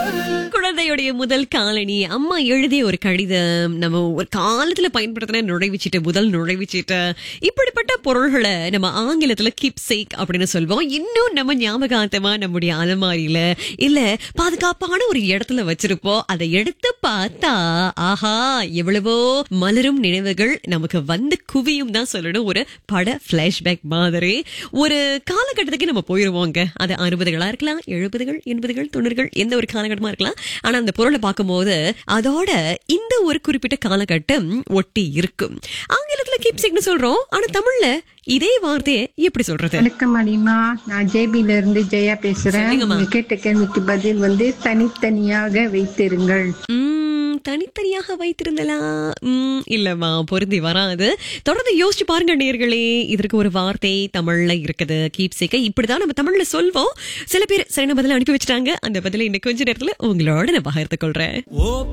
குழந்தையுடைய முதல் காலனி அம்மா எழுதிய ஒரு கடிதம் நம்ம ஒரு காலத்துல பயன்படுத்தின நுழைவுச்சீட்டு முதல் நுழைவுச்சீட்டு இப்படிப்பட்ட பொருள்களை நம்ம ஆங்கிலத்துல கீப் சேக் அப்படின்னு சொல்வோம் இன்னும் நம்ம ஞாபகார்த்தமா நம்முடைய அலமாரியில இல்ல பாதுகாப்பான ஒரு இடத்துல வச்சிருப்போம் அதை எடுத்து பார்த்தா ஆஹா எவ்வளவோ மலரும் நினைவுகள் நமக்கு வந்து குவியும் தான் சொல்லணும் ஒரு பட பிளாஷ்பேக் மாதிரி ஒரு காலகட்டத்துக்கு நம்ம போயிருவோங்க அது அறுபதுகளா இருக்கலாம் எழுபதுகள் எண்பதுகள் தொண்ணூறுகள் எந்த ஒரு காலகட்டமா இருக்கலாம் ஆனா அந்த பொருளை பார்க்கும்போது அதோட இந்த ஒரு குறிப்பிட்ட காலகட்டம் ஒட்டி இருக்கும் ஆங்கிலத்துல கீப்சிக்னு சொல்றோம் ஆனா தமிழ்ல இதே வார்த்தையை எப்படி சொல்றது வணக்கம் அனிமா நான் ஜேபில இருந்து ஜெயா பேசுறேன் சொல்லுங்கம்மா. நீங்க கேட்ட கேள்விக்கு பதில் வந்து தனித்தனியாக வைத்திருங்கள் உம், தனித்தனியாக வைத்திருந்தலா உம், இல்லம்மா பொருந்தி வராது தொடர்ந்து யோசிச்சு பாருங்க நேர்களே இதற்கு ஒரு வார்த்தை தமிழ்ல இருக்குது கீப் சேக்க இப்படிதான் நம்ம தமிழ்ல சொல்வோம் சில பேர் சரியான பதில அனுப்பி வச்சுட்டாங்க அந்த பதில இன்னைக்கு கொஞ்ச நேரத்துல உங்களோட நான் பகிர்ந்து கொள்றேன் ஓ